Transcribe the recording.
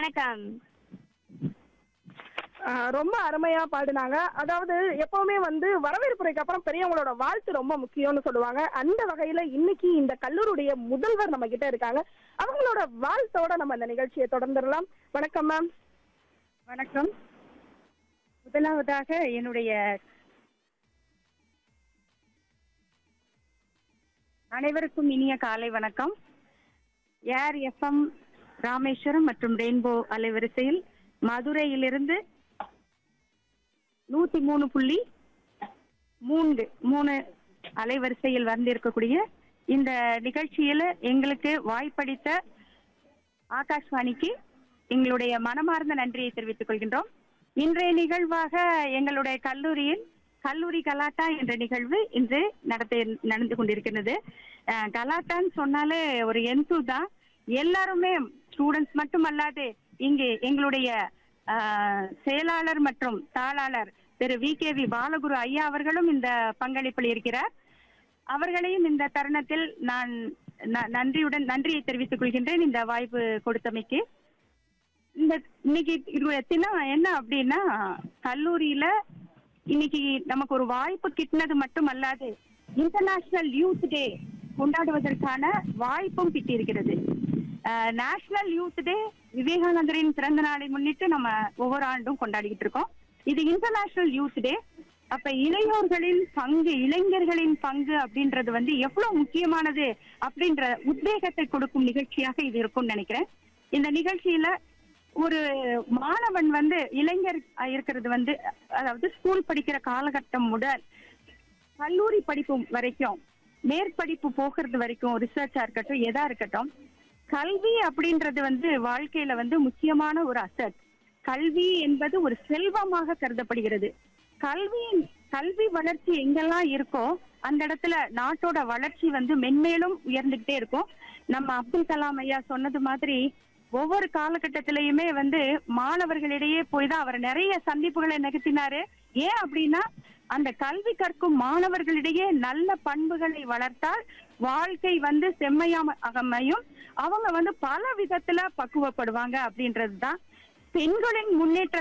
வணக்கம் ஆஹ் ரொம்ப அருமையா பாடினாங்க அதாவது எப்பவுமே வந்து வரவேற்புரைக்கு அப்புறம் பெரியவங்களோட வாழ்த்து ரொம்ப முக்கியம்னு சொல்லுவாங்க அந்த வகையில இன்னைக்கு இந்த கல்லூரியுடைய முதல்வர் நம்ம கிட்ட இருக்காங்க அவங்களோட வாழ்த்தோட நம்ம இந்த நிகழ்ச்சியை தொடர்ந்துடலாம் வணக்கம் மேம் வணக்கம் முதலாவதாக என்னுடைய அனைவருக்கும் இனிய காலை வணக்கம் ஏர் எஃப்எம் ராமேஸ்வரம் மற்றும் ரெயின்போ அலைவரிசையில் மதுரையிலிருந்து நூத்தி மூணு புள்ளி மூன்று மூணு அலைவரிசையில் வந்திருக்கக்கூடிய இந்த நிகழ்ச்சியில எங்களுக்கு வாய்ப்பளித்த ஆகாஷ்வாணிக்கு எங்களுடைய மனமார்ந்த நன்றியை தெரிவித்துக் கொள்கின்றோம் இன்றைய நிகழ்வாக எங்களுடைய கல்லூரியில் கல்லூரி கலாட்டா என்ற நிகழ்வு இன்று நடத்த நடந்து கொண்டிருக்கிறது அஹ், கலாட்டான்னு சொன்னாலே ஒரு எந்து தான் எல்லாருமே ஸ்டூடெண்ட்ஸ் மட்டும் அல்லாது இங்கு எங்களுடைய அஹ், செயலாளர் மற்றும் தாளாளர் Thiru V K V Balaguru ஐயா அவர்களும் இந்த பங்களிப்பில் இருக்கிறார் அவர்களையும் இந்த தருணத்தில் நான் ந- நன்றியுடன் நன்றியை தெரிவித்துக் கொள்கின்றேன் இந்த வாய்ப்பு கொடுத்தமைக்கு இந்த இன்னைக்கு இது தினம் என்ன அப்படின்னா கல்லூரியில இன்னைக்கு நமக்கு ஒரு வாய்ப்பு கிட்டினது மட்டும் அல்லாது இன்டர்நேஷனல் யூத் டே கொண்டாடுவதற்கான வாய்ப்பும் கிட்டியிருக்கிறது நேஷனல் யூத் டே விவேகானந்தரின் பிறந்த நாளை முன்னிட்டு நம்ம ஒவ்வொரு ஆண்டும் கொண்டாடிக்கிட்டு இருக்கோம் இது இன்டர்நேஷனல் யூத் டே அப்ப இளையோர்களின் பங்கு இளைஞர்களின் பங்கு அப்படின்றது வந்து எவ்வளவு முக்கியமானது அப்படின்ற உத்வேகத்தை கொடுக்கும் நிகழ்ச்சியாக இது இருக்கும்னு நினைக்கிறேன் இந்த நிகழ்ச்சியில ஒரு மாணவன் வந்து இளைஞர் இருக்கிறது வந்து அதாவது ஸ்கூல் படிக்கிற காலகட்டம் முதல் கல்லூரி படிப்பு வரைக்கும் மேற்படிப்பு போகிறது வரைக்கும் ரிசர்ச்சா இருக்கட்டும் எதா இருக்கட்டும் கல்வி அப்படின்றது வந்து வாழ்க்கையில வந்து முக்கியமான ஒரு அசட் கல்வி என்பது ஒரு செல்வமாக கருதப்படுகிறது கல்வியின் கல்வி வளர்ச்சி எங்கெல்லாம் இருக்கோ அந்த இடத்துல நாட்டோட வளர்ச்சி வந்து மென்மேலும் உயர்ந்துகிட்டே இருக்கும் நம்ம அப்துல் கலாம் ஐயா சொன்னது மாதிரி ஒவ்வொரு காலகட்டத்திலயுமே வந்து மாணவர்களிடையே போய் தான் அவர் நிறைய சந்திப்புகளை நிகழ்த்தினாரு ஏன் அப்படின்னா அந்த கல்வி கற்கும் மாணவர்களிடையே நல்ல பண்புகளை வளர்த்தால் வாழ்க்கை வந்து செம்மையாம அமையும் அவங்க வந்து பல விதத்துல பக்குவப்படுவாங்க அப்படின்றது தான் பெண்களின் முன்னேற்ற